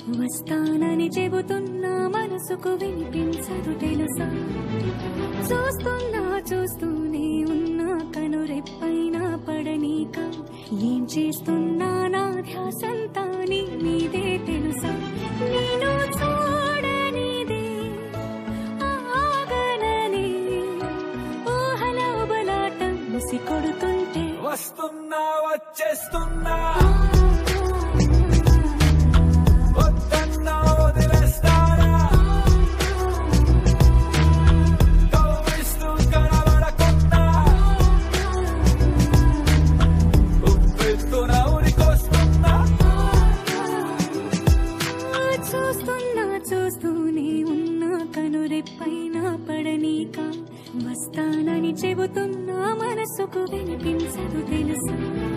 వస్తానని చెబుతున్నా మనసుకు వినిపించదు తెలుసా చూస్తున్నా చూస్తూనే ఉన్నా కనురెప్పైన పడనీక ఏం చేస్తున్నా నా ధ్యాసంతా నీ మీదే తెలుసా నేను చూడనిదే ఆగననే ఊహల బలాటం ముసి కొడుతుంటే వస్తున్నా వచ్చేస్తున్నా వద్దన్నా వదిలేస్తారా కవ్విస్తూ కనబడకుండా ఉప్పెత్తున ఉరికొస్తున్నా చూస్తున్నా చూస్తూనే ఉన్నా కనురెప్పైన పడనీక వస్తానని చెబుతున్నా మనసుకు వినిపించదు తెలుసా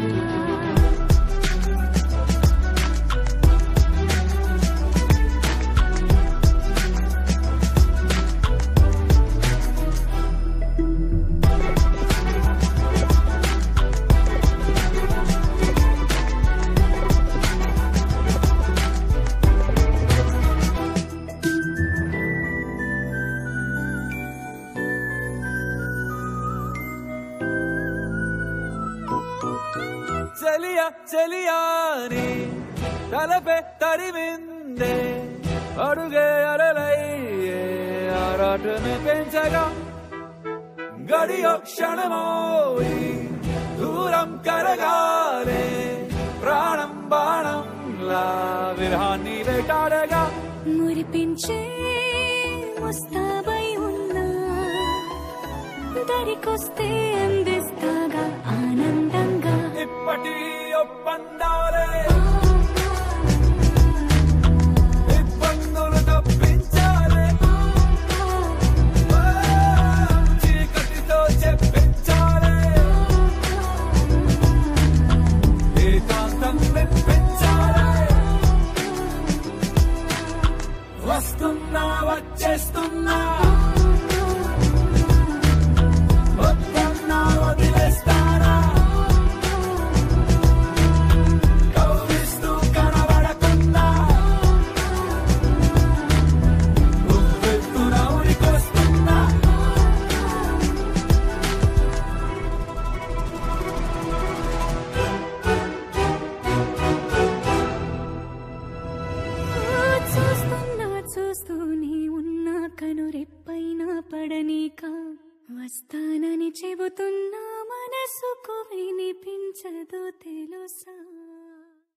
చెలియ చెలియాని తలపే తరిమిందే అడుగే అలలయ్యే ఆరాటమే పెంచగా గడియో క్షణమోయి దూరం కరగాలే ప్రాణం బాణంలా విరహాన్ని వేటాడగా మురిపించే ముస్తాబై ఉన్నా దరికొస్తే అందిస్తాగా ఆనందంగా ఇప్పటి ఒప్పందాలే ఇబ్బందులు తప్పించాలే చీకటితో చెప్పించాలే ఏకాంతం మెప్పించాలే వస్తున్నా వచ్చేస్తున్నా వద్దన్నా వదిలేస్తారా కవ్విస్తూ కనబడకుండా ఉవ్వెత్తున ఉరికొస్తున్నా చూస్తున్నా చూస్తూనే ఉన్నా కనురెప్పైన పడనీక వస్తానని చెబుతున్నా మనసుకు వినిపించదు తెలుసా